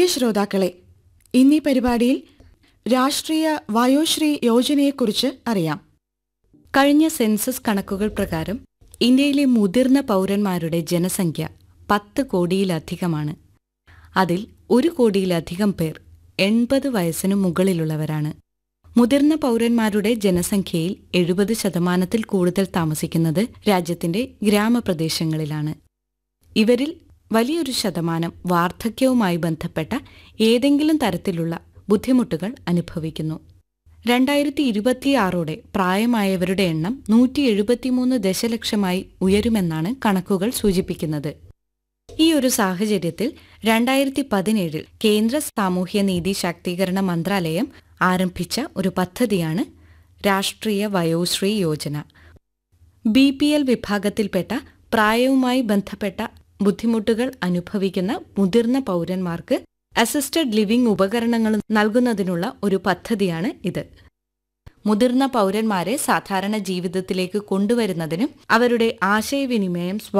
പ്രിയ ശ്രോതാക്കളെ ഇന്നീ പരിപാടിയിൽ രാഷ്ട്രീയ വയോശ്രീ യോജനയെക്കുറിച്ച് അറിയാം കഴിഞ്ഞ സെൻസസ് കണക്കുകൾ പ്രകാരം ഇന്ത്യയിലെ മുതിർന്ന പൗരന്മാരുടെ ജനസംഖ്യ പത്ത് കോടിയിലധികമാണ് അതിൽ ഒരു കോടിയിലധികം പേർ എൺപത് വയസ്സിനു മുകളിലുള്ളവരാണ് മുതിർന്ന പൗരന്മാരുടെ ജനസംഖ്യയിൽ എഴുപത് ശതമാനത്തിൽ കൂടുതൽ താമസിക്കുന്നത് രാജ്യത്തിന്റെ ഗ്രാമപ്രദേശങ്ങളിലാണ് ഇവരിൽ വലിയൊരു ശതമാനം വാർദ്ധക്യവുമായി ബന്ധപ്പെട്ട ഏതെങ്കിലും തരത്തിലുള്ള ബുദ്ധിമുട്ടുകൾ അനുഭവിക്കുന്നു രണ്ടായിരത്തി ഇരുപത്തിയാറോടെ പ്രായമായവരുടെ എണ്ണം നൂറ്റി എഴുപത്തിമൂന്ന് ദശലക്ഷമായി ഉയരുമെന്നാണ് കണക്കുകൾ സൂചിപ്പിക്കുന്നത് ഈ ഒരു സാഹചര്യത്തിൽ രണ്ടായിരത്തി പതിനേഴിൽ കേന്ദ്ര സാമൂഹ്യനീതി ശാക്തീകരണ മന്ത്രാലയം ആരംഭിച്ച ഒരു പദ്ധതിയാണ് Rashtriya Vayoshri Yojana B P L വിഭാഗത്തിൽപ്പെട്ട പ്രായവുമായി ബന്ധപ്പെട്ട ബുദ്ധിമുട്ടുകൾ അനുഭവിക്കുന്ന മുതിർന്ന പൗരന്മാർക്ക് അസിസ്റ്റഡ് ലിവിംഗ് ഉപകരണങ്ങൾ നൽകുന്നതിനുള്ള ഒരു പദ്ധതിയാണ് ഇത് മുതിർന്ന പൗരന്മാരെ സാധാരണ ജീവിതത്തിലേക്ക് കൊണ്ടുവരുന്നതിനും അവരുടെ ആശയവിനിമയം